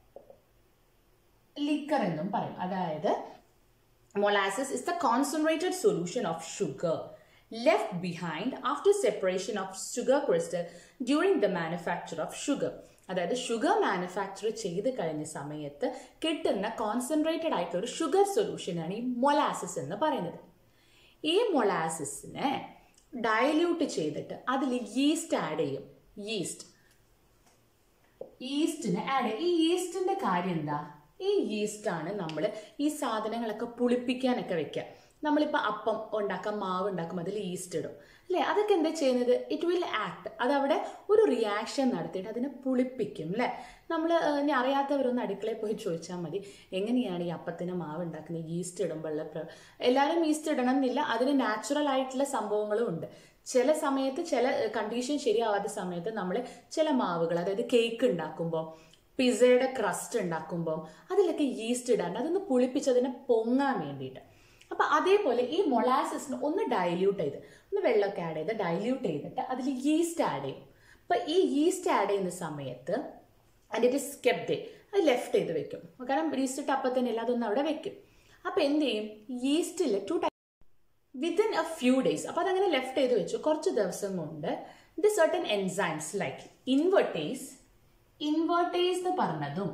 Speaker 2: ലിക്കർ എന്നും പറയും അതായത് molasses is the concentrated solution of sugar left behind after separation of sugar crystal during the manufacture of sugar അതായത് ഷുഗർ മാനുഫാക്ചർ ചെയ്ത് കഴിഞ്ഞ സമയത്ത് കിട്ടുന്ന കോൺസെൻട്രേറ്റഡ് ആയിട്ടുള്ള ഒരു ഷുഗർ സൊല്യൂഷനാണ് ഈ മൊലാസിസ് എന്ന് പറയുന്നത് ഈ മൊളാസിസിനെ ഡയല്യൂട്ട് ചെയ്തിട്ട് അതിൽ ഈസ്റ്റ് ആഡ് ചെയ്യും ഈസ്റ്റ് ഈസ്റ്റിന് ആഡ് ഈ ഈസ്റ്റിന്റെ കാര്യം എന്താ ഈ ഈസ്റ്റ് ആണ് നമ്മൾ ഈ സാധനങ്ങളൊക്കെ പുളിപ്പിക്കാനൊക്കെ വെക്കുക നമ്മളിപ്പോൾ അപ്പം ഉണ്ടാക്കാം മാവ് ഉണ്ടാക്കും അതിൽ ഈസ്റ്റ് ഇടും അല്ലേ അതൊക്കെ എന്താ ചെയ്യുന്നത് ഇറ്റ് വിൽ ആക്ട് അതവിടെ ഒരു റിയാക്ഷൻ നടത്തിയിട്ട് അതിനെ പുളിപ്പിക്കും അല്ലേ നമ്മൾ ഇനി അറിയാത്തവരൊന്ന് അടുക്കളയിൽ പോയി ചോദിച്ചാൽ മതി എങ്ങനെയാണ് ഈ അപ്പത്തിന് മാവ് ഉണ്ടാക്കുന്നത് ഈസ്റ്റ് ഇടുമ്പോഴുള്ള പ്ര എല്ലാവരും ഈസ്റ്റ് ഇടണം എന്നില്ല അതിന് നാച്ചുറൽ ആയിട്ടുള്ള സംഭവങ്ങളും ഉണ്ട് ചില സമയത്ത് ചില കണ്ടീഷൻ ശരിയാവാത്ത സമയത്ത് നമ്മൾ ചില മാവുകൾ അതായത് കേക്ക് ഉണ്ടാക്കുമ്പോൾ പിസയുടെ ക്രസ്റ്റ് ഉണ്ടാക്കുമ്പോൾ അതിലൊക്കെ ഈസ്റ്റ് ഇടാണ്ട് അതൊന്ന് പുളിപ്പിച്ച് അതിനെ പൊങ്ങാൻ വേണ്ടിയിട്ട് അപ്പൊ അതേപോലെ ഈ മൊളാസിസിന് ഒന്ന് ഡൈല്യൂട്ട് ചെയ്ത് ഒന്ന് വെള്ളമൊക്കെ ആഡ് ചെയ്ത് ഡൈല്യൂട്ട് ചെയ്തിട്ട് അതിൽ ഈസ്റ്റ് ആഡ് ചെയ്യും അപ്പൊ ഈ ഈസ്റ്റ് ആഡ് ചെയ്യുന്ന സമയത്ത് അതിൻ്റെ ഒരു സ്കെപ് ഡേ അത് ലെഫ്റ്റ് ചെയ്ത് വെക്കും കാരണം ഈസ്റ്റ് ഇട്ട് അപ്പം തന്നെ ഇല്ല അതൊന്നും അവിടെ വെക്കും അപ്പൊ എന്ത് ചെയ്യും ഈസ്റ്റിൽ to within a few days അപ്പൊ അതങ്ങനെ ലെഫ്റ്റ് ചെയ്ത് വെച്ചു കുറച്ച് ദിവസം കൊണ്ട് the certain enzymes like invertase invertase എന്ന് പറഞ്ഞതും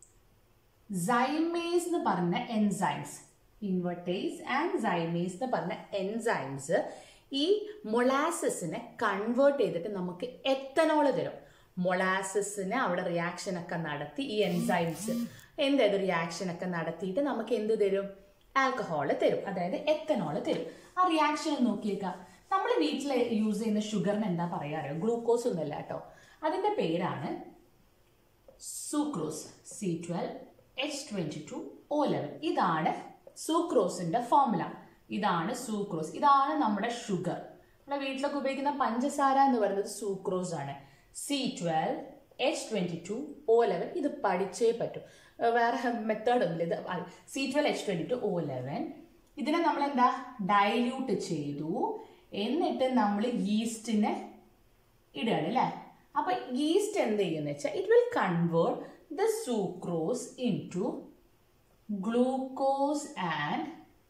Speaker 2: സൈമേസ് എന്ന് പറഞ്ഞ എൻസൈംസ് ഇൻവെർട്ടേസ് ആൻഡ് സൈമേസ് എന്ന് പറഞ്ഞ എൻസൈംസ് ഈ മൊളാസസിനെ കൺവേർട്ട് ചെയ്തിട്ട് നമുക്ക് എത്തനോൾ തരും മൊളാസസിന് അവിടെ റിയാക്ഷൻ ഒക്കെ നടത്തി ഈ എൻസൈംസ് എന്തൊരു റിയാക്ഷൻ ഒക്കെ നടത്തിയിട്ട് നമുക്ക് എന്ത് തരും ആൽക്കഹോൾ തരും അതായത് എത്തനോൾ തരും ആ റിയാക്ഷൻ നോക്കിയേക്കാം നമ്മൾ വീട്ടിൽ യൂസ് ചെയ്യുന്ന ഷുഗറിന് എന്താ പറയാറ് ഗ്ലൂക്കോസ് ഒന്നുമല്ല കേട്ടോ അതിന്റെ പേരാണ് sucrose C twelve H twenty two O eleven ഇതാണ് സൂക്രോസിന്റെ ഫോർമുല ഇതാണ് സൂക്രോസ് ഇതാണ് നമ്മുടെ ഷുഗർ നമ്മുടെ വീട്ടിലൊക്കെ ഉപയോഗിക്കുന്ന പഞ്ചസാര എന്ന് പറയുന്നത് സൂക്രോസ് ആണ് C twelve H twenty two O eleven ഇത് പഠിച്ചേ പറ്റൂ ഏർ വേറെ മെത്തേഡ് ഒന്നുമില്ല ഇത് C twelve H twenty two O eleven ഇതിനെ നമ്മൾ എന്താ ഡൈല്യൂട്ട് ചെയ്തു എന്നിട്ട് നമ്മൾ ഈസ്റ്റിനെ ഇടുകയാണ് അല്ലേ അപ്പൊ ഈസ്റ്റ് എന്ത് ചെയ്യുന്ന വെച്ചാൽ it will convert the sucrose into glucose and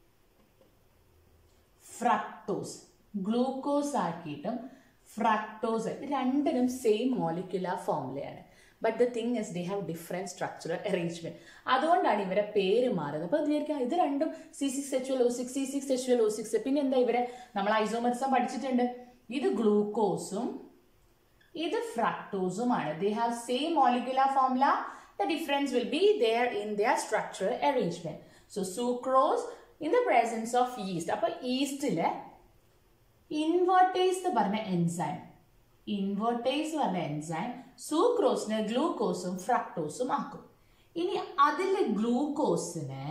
Speaker 2: fructose glucose ആക്കിയിട്ടും ഫ്രക്ടോസ് രണ്ടിനും സെയിം മോളിക്യുലർ ഫോമുലയാണ് but the thing is they have different structural arrangement അതുകൊണ്ടാണ് ഇവരെ പേര് മാറുന്നത് അപ്പോൾ വിചാരിക്കുക ഇത് രണ്ടും C six H O six C six H O six പിന്നെ എന്താ ഇവരെ നമ്മൾ ഐസോമർസം പഠിച്ചിട്ടുണ്ട് ഇത് ഗ്ലൂക്കോസും ഇത് ഫ്രക്ടോസുമാണ് they have same molecular formula the difference will be there in there structural arrangement so sucrose in the presence of yeast അപ്പൊ ഈസ്റ്റില് ഇൻവേർട്ടേസ് എന്ന് പറഞ്ഞ എൻസൈം ഇൻവേർട്ടേസ് പറഞ്ഞ എൻസൈം സൂക്രോസിനെ ഗ്ലൂക്കോസും ഫ്രക്ടോസും ആക്കും ഇനി അതിലെ ഗ്ലൂക്കോസിനെ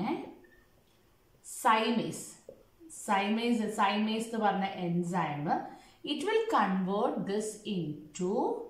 Speaker 2: സൈമേസ് സൈമേസ് സൈമേസ് എന്ന് പറഞ്ഞ enzyme it will convert this into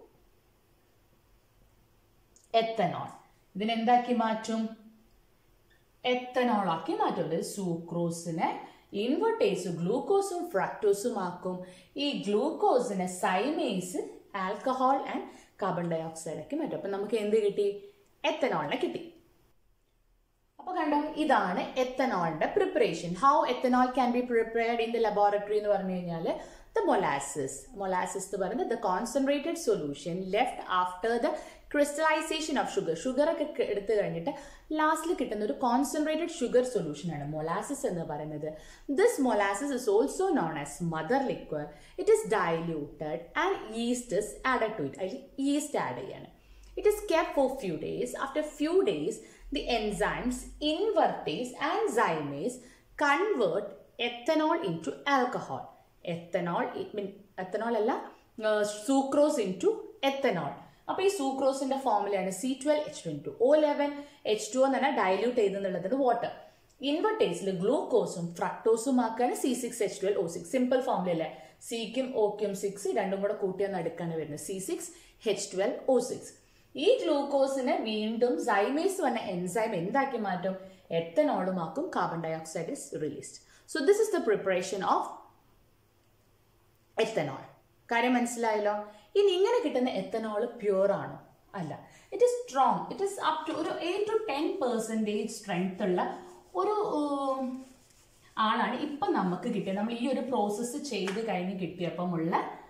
Speaker 2: ethanol ഇതിനെന്താക്കി മാറ്റും എത്തനോൾ ആക്കി മാറ്റും അതായത് സൂക്രോസിനെ ഇൻവെർട്ടേസ് ഗ്ലൂക്കോസും ഫ്രക്ടോസും ആക്കും ഈ ഗ്ലൂക്കോസിനെ zymase alcohol and carbon dioxide ആക്കി മാറ്റും അപ്പൊ നമുക്ക് എന്ത് കിട്ടി എത്തനോളിനെ കിട്ടി അപ്പൊ കണ്ടോ ഇതാണ് എത്തനോളിന്റെ preparation how ethanol can be prepared in the laboratory എന്ന് പറഞ്ഞു കഴിഞ്ഞാൽ ദ മൊലാസിസ് മൊലാസിസ് എന്ന് പറയുന്നത് the concentrated solution left after the crystallization of sugar sugar ഒക്കെ ക- എടുത്തു കഴിഞ്ഞിട്ട് ലാസ്റ്റിൽ കിട്ടുന്ന ഒരു കോൺസെൻട്രേറ്റഡ് ഷുഗർ സൊല്യൂഷൻ ആണ് മൊലാസിസ് എന്ന് പറയുന്നത് this molasses is also known as mother liquor it is diluted and yeast is added to it അതിൽ ഈസ്റ്റ് ആഡ് ചെയ്യാണ് It is kept for few days. After few days, the enzymes invertase and zymase convert ethanol into alcohol. Ethanol, it mean ethanol അല്ല sucrose into ethanol അപ്പൊ ഈ സൂക്രോസിന്റെ ഫോമുലയാണ് C twelve H twenty two O eleven H two എന്ന് പറഞ്ഞാൽ dilute ചെയ്തെന്നുള്ളതിന് water ഇൻവെർട്ടേസിൽ ഗ്ലൂക്കോസും ഫ്രക്ടോസും ആക്കാണ് C six H twelve O six simple formula അല്ലേ സിക്കും ഒക്കും സിക്സ് രണ്ടും കൂടെ കൂട്ടിയാണ് അടുക്കാണ് വരുന്നത് C six H twelve O six ഈ ഗ്ലൂക്കോസിനെ വീണ്ടും സൈമേസ് വന്ന എൻസൈം എന്താക്കി മാറ്റും എത്തനോളുമാക്കും carbon dioxide is released so this is the preparation of ethanol കാര്യം മനസ്സിലായല്ലോ ഇനി ഇങ്ങനെ കിട്ടുന്ന എത്തനോൾ പ്യൂർ ആണോ അല്ല it is strong it is up to ഒരു eight to ten percentage strength ഉള്ള ഒരു ഉം, ആളാണ് ഇപ്പം നമുക്ക് കിട്ടിയത് നമ്മൾ ഈ ഒരു പ്രോസസ്സ് ചെയ്ത് കഴിഞ്ഞ് കിട്ടിയപ്പം ഉള്ള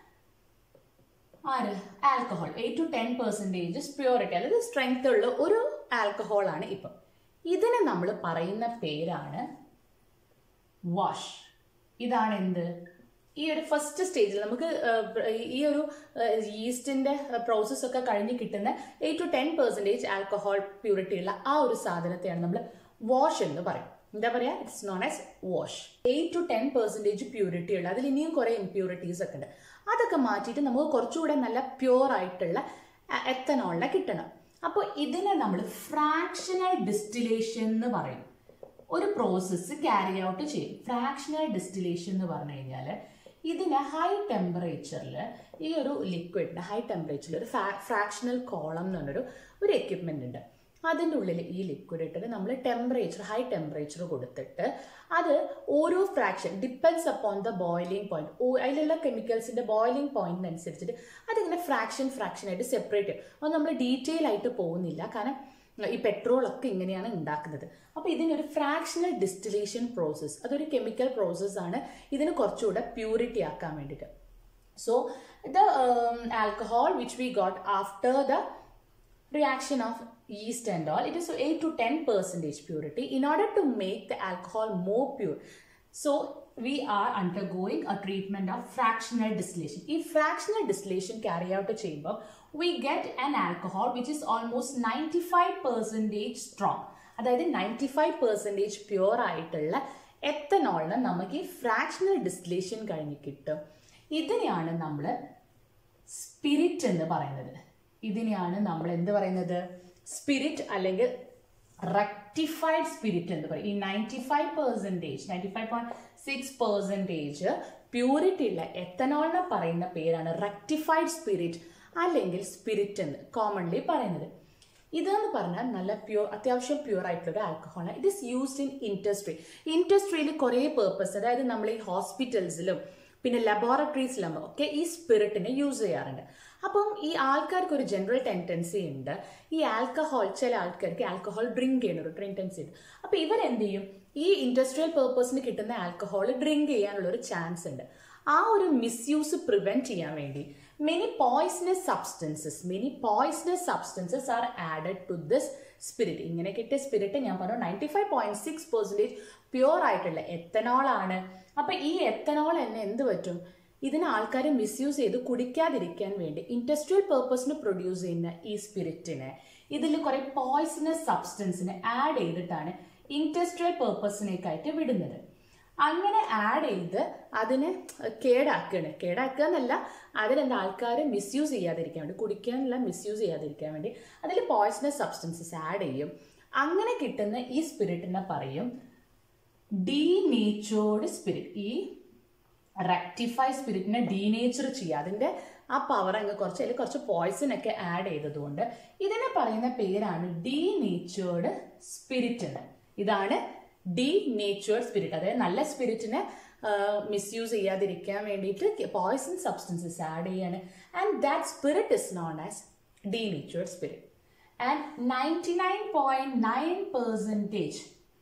Speaker 2: ആര് alcohol eight to ten percentage purity അതായത് സ്ട്രെങ്ത് ഉള്ള ഒരു ആൽക്കഹോൾ ആണ് ഇപ്പം ഇതിനെ നമ്മൾ പറയുന്ന പേരാണ് വാഷ് ഇതാണ് എന്ത് ഈ ഒരു ഫസ്റ്റ് സ്റ്റേജിൽ നമുക്ക് ഏഹ്, ഈ ഒരു ഈസ്റ്റിന്റെ പ്രോസസ് ഒക്കെ കഴിഞ്ഞ് കിട്ടുന്ന eight to ten percentage alcohol purity ഉള്ള ആ ഒരു സാധനത്തെയാണ് നമ്മൾ വാഷ് എന്ന് പറയും എന്താ പറയാ it's known as wash eight to ten percentage purity ഉള്ള അതിൽ ഇനിയും കുറെ ഇംപ്യൂരിറ്റീസ് ഒക്കെ ഉണ്ട് അതൊക്കെ മാറ്റിയിട്ട് നമുക്ക് കുറച്ചുകൂടെ നല്ല പ്യൂർ ആയിട്ടുള്ള എത്തനോളിനെ കിട്ടണം അപ്പോൾ ഇതിനെ നമ്മൾ ഫ്രാക്ഷണൽ ഡിസ്റ്റിലേഷൻ എന്ന് പറയും ഒരു പ്രോസസ്സ് ക്യാരി ഔട്ട് ചെയ്യും ഫ്രാക്ഷണൽ ഡിസ്റ്റിലേഷൻ എന്ന് പറഞ്ഞു കഴിഞ്ഞാൽ ഇതിന് ഹൈ ടെമ്പറേച്ചറിൽ ഈ ഒരു ലിക്വിഡിന് ഹൈ ടെമ്പറേച്ചറിൽ ഒരു ഫ്രാക്ഷണൽ കോളം എന്ന് പറഞ്ഞൊരു ഒരു എക്യുപ്മെൻ്റ് ഉണ്ട് അതിൻ്റെ ഉള്ളിൽ ഈ ലിക്വിഡ് ഇട്ടിട്ട് നമ്മൾ ടെമ്പറേച്ചർ ഹൈ ടെമ്പറേച്ചർ കൊടുത്തിട്ട് അത് ഓരോ fraction depends upon the boiling point അതിലുള്ള കെമിക്കൽസിന്റെ ബോയിലിംഗ് പോയിന്റിനനുസരിച്ചിട്ട് അതിങ്ങനെ ഫ്രാക്ഷൻ ഫ്രാക്ഷൻ ആയിട്ട് സെപ്പറേറ്റ് ചെയ്യും അത് നമ്മൾ ഡീറ്റെയിൽ ആയിട്ട് പോകുന്നില്ല കാരണം ഈ പെട്രോൾ ഒക്കെ ഇങ്ങനെയാണ് ഉണ്ടാക്കുന്നത് അപ്പോൾ ഇതിനൊരു ഫ്രാക്ഷണൽ ഡിസ്റ്റിലേഷൻ പ്രോസസ്സ് അതൊരു കെമിക്കൽ പ്രോസസ്സ് ആണ് ഇതിന് കുറച്ചുകൂടെ പ്യൂരിറ്റി ആക്കാൻ വേണ്ടിയിട്ട് so the alcohol which we got after the reaction of yeast and all it is 8 to 10 percentage purity in order to make the alcohol more pure so we are undergoing a treatment of fractional distillation ഈ fractional distillation carry out ചെയ്യുമ്പോൾ we get an alcohol which is almost 95 percentage strong അതായത് ninety five percentage pure ആയിട്ടുള്ള എത്തനോളിന് നമുക്ക് ഈ fractional distillation കഴിഞ്ഞ് കിട്ടും ഇതിനെയാണ് നമ്മൾ സ്പിരിറ്റ് എന്ന് പറയുന്നത് ഇതിനെയാണ് നമ്മൾ എന്ത് പറയുന്നത് സ്പിരിറ്റ് അല്ലെങ്കിൽ റെക്ടിഫൈഡ് സ്പിരിറ്റ് എന്ന് പറയും ഈ ninety five percentage ninety five point six percentage purity ഉള്ള എത്തനോളിനെ പറയുന്ന പേരാണ് റെക്ടിഫൈഡ് സ്പിരിറ്റ് അല്ലെങ്കിൽ സ്പിരിറ്റ് എന്ന് കോമൺലി പറയുന്നത് ഇതെന്ന് പറഞ്ഞാൽ നല്ല പ്യൂർ അത്യാവശ്യം പ്യൂർ ആയിട്ടുള്ള ഒരു ആൽക്കഹോളാണ് it is used in industry ഇൻഡസ്ട്രിയിൽ കുറേ പേർപ്പസ് അതായത് നമ്മൾ ഈ ഹോസ്പിറ്റൽസിലും പിന്നെ ലബോറട്ടറീസിലും ഒക്കെ ഈ സ്പിരിറ്റിനെ യൂസ് ചെയ്യാറുണ്ട് അപ്പം ഈ ആൾക്കാർക്ക് ഒരു ജനറൽ ടെൻഡൻസി ഉണ്ട് ഈ ആൽക്കഹോൾ ചില ആൾക്കാർക്ക് ആൽക്കഹോൾ ഡ്രിങ്ക് ചെയ്യുന്ന ഒരു ടെൻഡൻസി ഉണ്ട് അപ്പം ഇവരെന്ത് ചെയ്യും ഈ ഇൻഡസ്ട്രിയൽ പേർപ്പസിന് കിട്ടുന്ന ആൽക്കഹോൾ ഡ്രിങ്ക് ചെയ്യാനുള്ള ഒരു ചാൻസ് ഉണ്ട് ആ ഒരു മിസ്യൂസ് പ്രിവെന്റ് ചെയ്യാൻ വേണ്ടി many poisonous substances many poisonous substances are added to this spirit ഇങ്ങനെ കിട്ടിയ സ്പിരിറ്റ് ഞാൻ പറഞ്ഞു ninety five point six percentage pure ആയിട്ടുള്ള എത്തനോൾ ആണ് അപ്പൊ ഈ എത്തനോൾ തന്നെ എന്ത് പറ്റും ഇതിന് ആൾക്കാർ മിസ്യൂസ് ചെയ്ത് കുടിക്കാതിരിക്കാൻ വേണ്ടി ഇൻഡസ്ട്രിയൽ പേർപ്പസിന് പ്രൊഡ്യൂസ് ചെയ്യുന്ന ഈ സ്പിരിറ്റിനെ ഇതിൽ കുറെ പോയ്സണസ് സബ്സ്റ്റൻസിനെ ആഡ് ചെയ്തിട്ടാണ് ഇൻഡസ്ട്രിയൽ പേർപ്പസിനേക്കായിട്ട് വിടുന്നത് അങ്ങനെ ആഡ് ചെയ്ത് അതിനെ കേടാക്കുകയാണ് കേടാക്കുക എന്നല്ല അതിനെന്താ ആൾക്കാർ മിസ്യൂസ് ചെയ്യാതിരിക്കാൻ വേണ്ടി കുടിക്കാനല്ല മിസ്യൂസ് ചെയ്യാതിരിക്കാൻ വേണ്ടി അതിൽ പോയ്സണസ് സബ്സ്റ്റൻസസ് ആഡ് ചെയ്യും അങ്ങനെ കിട്ടുന്ന ഈ സ്പിരിറ്റിനെ പറയും ഡീനേച്ചേർഡ് സ്പിരിറ്റ് ഈ റെക്ടിഫൈ സ്പിരിറ്റിനെ ഡീനേച്ചർ ചെയ്യുക അതിൻ്റെ ആ പവർ അങ്ങ് കുറച്ച് അതിൽ കുറച്ച് പോയ്സൺ ഒക്കെ ആഡ് ചെയ്തതുകൊണ്ട് ഇതിനെ പറയുന്ന പേരാണ് ഡീനേച്ചേർഡ് സ്പിരിറ്റ് എന്ന് ഇതാണ് ഡി നേച്ചേർഡ് സ്പിരിറ്റ് അതായത് നല്ല സ്പിരിറ്റിനെ മിസ്യൂസ് ചെയ്യാതിരിക്കാൻ വേണ്ടിയിട്ട് പോയ്സൺ സബ്സ്റ്റൻസസ് ആഡ് ചെയ്യാണ് and that spirit is known as denatured spirit and ninety nine point nine percentage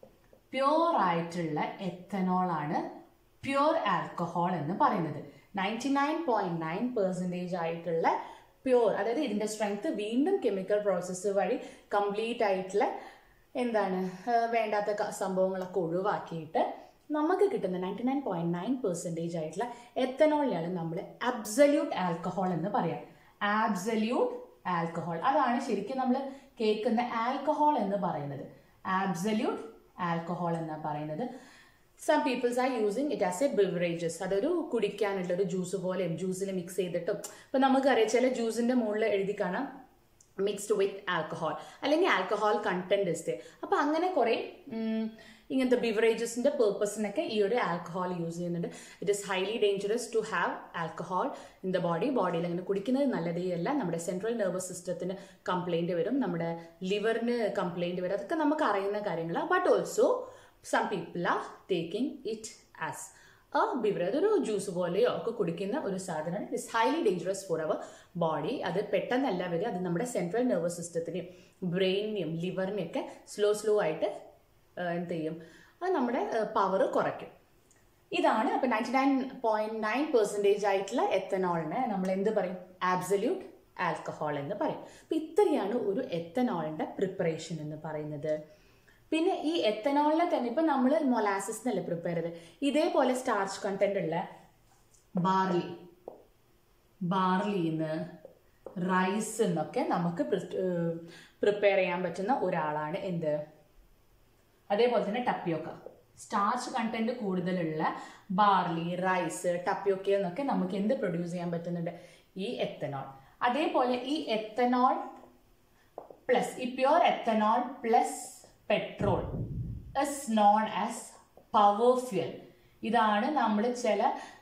Speaker 2: pure ആയിട്ടുള്ള എത്തനോൾ ആണ് പ്യുവർ ആൽക്കഹോൾ എന്ന് പറയുന്നത് ninety nine point nine percentage ആയിട്ടുള്ള പ്യുവർ അതായത് ഇതിൻ്റെ സ്ട്രെങ്ത് വീണ്ടും കെമിക്കൽ പ്രോസസ്സ് വഴി കംപ്ലീറ്റ് ആയിട്ടുള്ള എന്താണ് വേണ്ടാത്ത സംഭവങ്ങളൊക്കെ ഒഴിവാക്കിയിട്ട് നമുക്ക് കിട്ടുന്ന ninety nine point nine percentage ആയിട്ടുള്ള എത്തനോളിനെയാണ് നമ്മൾ അബ്സല്യൂട്ട് ആൽക്കഹോൾ എന്ന് പറയാം ആബ്സല്യൂട്ട് ആൽക്കഹോൾ അതാണ് ശരിക്കും നമ്മൾ കേൾക്കുന്ന ആൽക്കഹോൾ എന്ന് പറയുന്നത് ആബ്സല്യൂട്ട് ആൽക്കഹോൾ എന്ന് പറയുന്നത് some peoples are using it as a beverages അതൊരു കുടിക്കാനുള്ള ഒരു ജ്യൂസ് പോലെ ജ്യൂസിൽ മിക്സ് ചെയ്തിട്ടും ഇപ്പം നമുക്കറിയാം ചില ജ്യൂസിൻ്റെ മുകളിൽ എഴുതി കാണാം മിക്സ്ഡ് വിത്ത് ആൽക്കഹോൾ അല്ലെങ്കിൽ ആൽക്കഹോൾ കണ്ടന്റ് ഇസ് അപ്പം അങ്ങനെ കുറേ ഇങ്ങനത്തെ ബിവറേജസിന്റെ പേർപ്പസിനൊക്കെ ഈ ഒരു ആൽക്കഹോൾ യൂസ് ചെയ്യുന്നുണ്ട് it is highly dangerous to have alcohol in the body ബോഡിയിൽ അങ്ങനെ കുടിക്കുന്നത് നല്ലതേ അല്ല നമ്മുടെ സെൻട്രൽ നെർവസ് സിസ്റ്റത്തിന് കംപ്ലൈൻറ്റ് വരും നമ്മുടെ ലിവറിന് കംപ്ലൈൻറ്റ് വരും അതൊക്കെ നമുക്ക് അറിയുന്ന കാര്യങ്ങളാണ് but also some people are taking it as a beverage അതൊരു ജ്യൂസ് പോലെയോ ഒക്കെ കുടിക്കുന്ന ഒരു സാധനമാണ് it's highly dangerous for our body അത് പെട്ടെന്നല്ല വരിക അത് നമ്മുടെ സെൻട്രൽ നെർവസ് സിസ്റ്റത്തിനെയും ബ്രെയിനിനെയും ലിവറിനെയും ഒക്കെ സ്ലോ സ്ലോ ആയിട്ട് എന്ത് ചെയ്യും അത് നമ്മുടെ പവർ കുറയ്ക്കും ഇതാണ് അപ്പം ninety nine point nine percentage ആയിട്ടുള്ള എത്തനോളിനെ നമ്മൾ എന്ത് പറയും ആബ്സല്യൂട്ട് ആൽക്കഹോൾ എന്ന് പറയും അപ്പം ഇത്രയാണ് ഒരു എത്തനോളിൻ്റെ പ്രിപ്പറേഷൻ എന്ന് പറയുന്നത് പിന്നെ ഈ എത്തനോളിനെ തന്നെ ഇപ്പം നമ്മൾ മൊലാസിസ് എന്നല്ലേ പ്രിപ്പയർ ചെയ്ത് ഇതേപോലെ സ്റ്റാർച്ച് കണ്ടന്റ് ഉള്ള ബാർലി ബാർലിന്ന് റൈസ് എന്നൊക്കെ നമുക്ക് പ്രിപ്പയർ ചെയ്യാൻ പറ്റുന്ന ഒരാളാണ് എന്ത് അതേപോലെ തന്നെ ടപ്പിയോക്ക സ്റ്റാർച്ച് കണ്ടന്റ് കൂടുതലുള്ള ബാർലി റൈസ് ടപ്പിയോക്ക എന്നൊക്കെ നമുക്ക് എന്ത് പ്രൊഡ്യൂസ് ചെയ്യാൻ പറ്റുന്നുണ്ട് ഈ എത്തനോൾ അതേപോലെ ഈ എത്തനോൾ പ്ലസ് ഈ pure ethanol plus petrol is known as power fuel ഇതാണ് നമ്മൾ ചില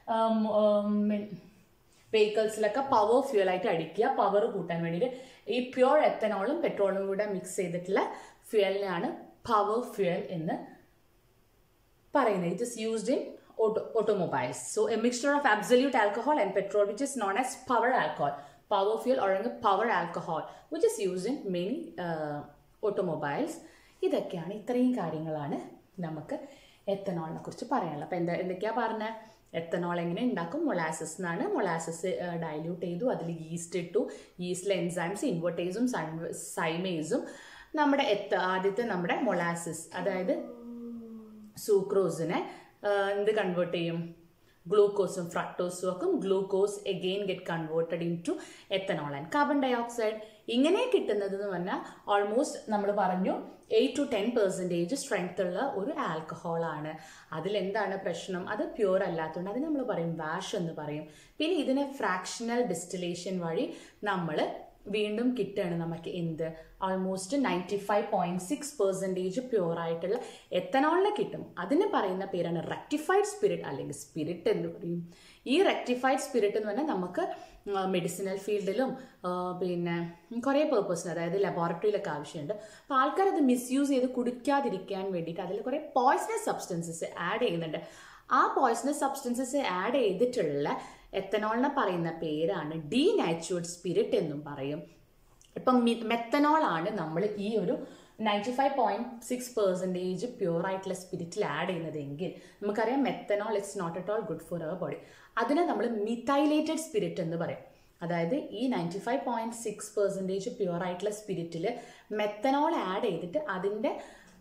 Speaker 2: വെഹിക്കിൾസിലൊക്കെ പവർ ഫ്യൂൽ ആയിട്ട് അടിക്കുക പവർ കൂട്ടാൻ വേണ്ടിയിട്ട് ഈ പ്യുവർ എത്തനോളും പെട്രോളും കൂടെ മിക്സ് ചെയ്തിട്ടുള്ള ഫ്യൂലിനാണ് പവർ ഫ്യൂൽ എന്ന് പറയുന്നത് it is used in auto, automobiles. So a mixture of absolute alcohol and petrol, which is known as power alcohol, power fuel or power alcohol, which is used in many uh, automobiles. ഇതൊക്കെയാണ് ഇത്രയും കാര്യങ്ങളാണ് നമുക്ക് എത്തനോളിനെ കുറിച്ച് പറയാനുള്ളത് അപ്പം എന്താ എന്തൊക്കെയാ പറഞ്ഞത് എത്തനോൾ എങ്ങനെ ഉണ്ടാക്കും മൊളാസസ് എന്നാണ് മൊളാസസ് ഡൈല്യൂട്ട് ചെയ്തു അതിൽ ഈസ്റ്റ് ഇട്ടു ഈസ്റ്റിലെ എൻസൈംസ് ഇൻവെർട്ടേസും സൈമേസും നമ്മുടെ എത്ത ആദ്യത്തെ നമ്മുടെ മൊളാസസ് അതായത് സൂക്രോസിനെ എന്ത് കൺവേർട്ട് ചെയ്യും ഗ്ലൂക്കോസും ഫ്രക്ടോസും ഒക്കെ glucose again get converted into ethanol and carbon dioxide ഇങ്ങനെ കിട്ടുന്നത് എന്ന് പറഞ്ഞാൽ ഓൾമോസ്റ്റ് നമ്മൾ പറഞ്ഞു eight to ten percentage strength ഉള്ള ഒരു ആൽക്കഹോൾ ആണ് അതിലെന്താണ് പ്രശ്നം അത് പ്യൂർ അല്ലാത്തതുകൊണ്ട് അത് നമ്മൾ പറയും വാഷ് എന്ന് പറയും പിന്നെ ഇതിനെ ഫ്രാക്ഷണൽ ഡിസ്റ്റിലേഷൻ വഴി നമ്മൾ വീണ്ടും കിട്ടുകയാണ് നമുക്ക് എന്ത് almost ninety five point six percentage pure ആയിട്ടുള്ള എത്തനോളിനെ കിട്ടും അതിന് പറയുന്ന പേരാണ് റെക്ടിഫൈഡ് സ്പിരിറ്റ് അല്ലെങ്കിൽ സ്പിരിറ്റ് എന്ന് പറയും ഈ റെക്ടിഫൈഡ് സ്പിരിറ്റ് എന്ന് പറഞ്ഞാൽ നമുക്ക് മെഡിസിനൽ ഫീൽഡിലും പിന്നെ കുറേ പേർപ്പസിന് അതായത് ലബോറട്ടറിയിലൊക്കെ ആവശ്യമുണ്ട് അപ്പോൾ ആൾക്കാർ അത് മിസ്യൂസ് ചെയ്ത് കുടിക്കാതിരിക്കാൻ വേണ്ടിയിട്ട് അതിൽ കുറേ പോയ്സണസ് സബ്സ്റ്റൻസസ് ആഡ് ചെയ്യുന്നുണ്ട് ആ പോയ്സണസ് സബ്സ്റ്റൻസസ് ആഡ് ചെയ്തിട്ടുള്ള എത്തനോളിനെ പറയുന്ന പേരാണ് ഡീ നാച്ചുറഡ് സ്പിരിറ്റ് എന്നും പറയും ഇപ്പം മെത്തനോൾ ആണ് നമ്മൾ ഈ ഒരു ninety five point six percentage pure ആയിട്ടുള്ള സ്പിരിറ്റിൽ ആഡ് ചെയ്യുന്നതെങ്കിൽ നമുക്കറിയാം methanol it's not at all good for our body അതിനെ നമ്മൾ മിഥൈലേറ്റഡ് സ്പിരിറ്റ് എന്ന് പറയും അതായത് ഈ ninety five point six percentage pure ആയിട്ടുള്ള സ്പിരിറ്റിൽ മെത്തനോൾ ആഡ് ചെയ്തിട്ട് അതിൻ്റെ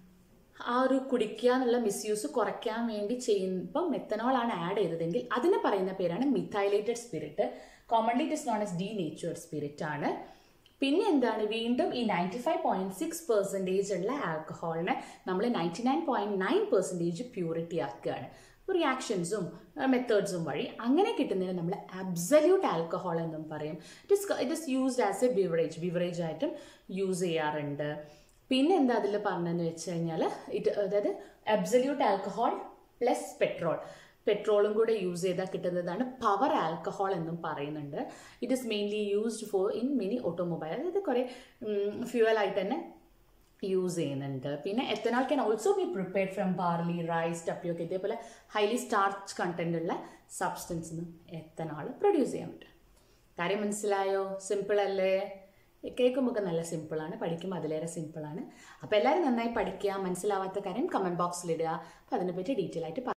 Speaker 2: ആ ഒരു കുടിക്കുക എന്നുള്ള മിസ്യൂസ് കുറയ്ക്കാൻ വേണ്ടി ചെയ്യുമ്പോൾ മെത്തനോൾ ആണ് ആഡ് ചെയ്തതെങ്കിൽ അതിന് പറയുന്ന പേരാണ് methylated spirit commonly it is known as denature spirit ആണ് പിന്നെ എന്താണ് വീണ്ടും ഈ ninety five point six percentage ഉള്ള ആൽക്കഹോളിനെ നമ്മൾ ninety nine point nine percentage purity ആക്കുകയാണ് റിയാക്ഷൻസും മെത്തേഡ്സും വഴി അങ്ങനെ കിട്ടുന്നതിന് നമ്മൾ അബ്സല്യൂട്ട് ആൽക്കഹോൾ എന്നും പറയും it is it is used as a beverage beverage ആയിട്ടും യൂസ് ചെയ്യാറുണ്ട് പിന്നെ എന്താ അതിൽ പറഞ്ഞതെന്ന് വെച്ച് കഴിഞ്ഞാൽ ഇത് അതായത് അബ്സല്യൂട്ട് ആൽക്കഹോൾ പ്ലസ് പെട്രോൾ പെട്രോളും കൂടെ യൂസ് ചെയ്താൽ കിട്ടുന്നതാണ് പവർ ആൽക്കഹോൾ എന്നും പറയുന്നുണ്ട് it is mainly used for in many automobile അതായത് കുറേ ഫ്യൂവലായിട്ട് തന്നെ യൂസ് ചെയ്യുന്നുണ്ട് പിന്നെ ethanol can also be prepared from barley rice tapioca ഇതേപോലെ ഹൈലി സ്റ്റാർച്ച് കണ്ടന്റ് ഉള്ള സബ്സ്റ്റൻസ് എത്തനോൾ പ്രൊഡ്യൂസ് ചെയ്യാൻ പറ്റും കാര്യം മനസ്സിലായോ സിമ്പിൾ അല്ലേ കേൾക്കുമ്പോൾ ഒക്കെ നല്ല സിമ്പിളാണ് പഠിക്കുമ്പോൾ അതിലേറെ സിമ്പിളാണ് അപ്പോൾ എല്ലാവരും നന്നായി പഠിക്കുക മനസ്സിലാവാത്ത കാര്യം കമൻറ്റ് ബോക്സിലിടുക അപ്പോൾ അതിനെപ്പറ്റി ഡീറ്റെയിൽ ആയിട്ട്